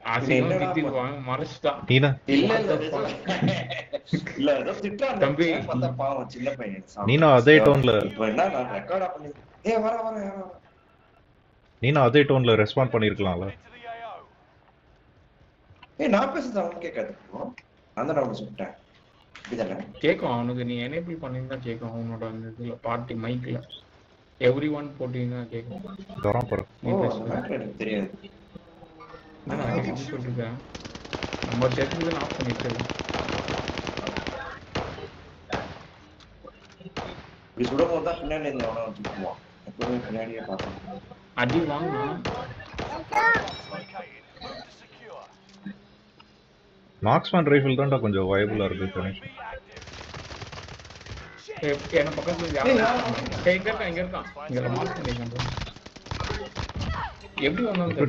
அசிங்கம் என்னடா திட்டிடுவாங்க மறைச்சிட்டான் நீனா இல்ல இல்ல What the fuck? இல்ல ஏதோ திட்டான் தம்பி. பார்த்தா பாவம் சின்ன பையன் சாமி. நீனும் அதே டோன்ல இப்ப என்ன நான் ரெக்கார்டா பண்ணி ஏ வர வர வர வர. நீனும் அதே டோன்ல ரெஸ்பாண்ட் பண்ணிருக்கலாம்ல ஏய் நான் பேசுறது அவனுக்கு கேட்காது bro. நான் தான் அவனை சுட்டேன் இதுதானே கேட்கும் அவனுக்கு நீ எனேபிள் பண்ணியிருந்தா கேட்கும் அவனோட அந்த இதுல பார்ட்டி மைக்ல எவ்ரி ஒன் போட்டீங்கன்னா கேட்கும் வரான் பாரு நீ ஓ அந்த பேசுறது மேட்டர் எனக்கு தெரியாது நான் அப்படி சொல்லிருக்கேன் நம்ம சேர்த்து ஆஃப் பண்ணிட்டு இப்படி சுடும் போது தான் பின்னாடி இருந்து அவனை வந்து சுட்டுவான் எப்பவுமே பின்னாடியே பார்க்கணும் அடி வாங்கினா மார்க்ஸ்மேன் ரைஃபிள் தான்டா கொஞ்சம் வயபுலா இருக்கு கணேஷ் என்ன பக்கத்துல யாரும் ஏய், இங்க இருக்கான் இங்க இருக்கான் இங்க மார்க் பண்ணிருக்கான் எப்படி வந்தாலும்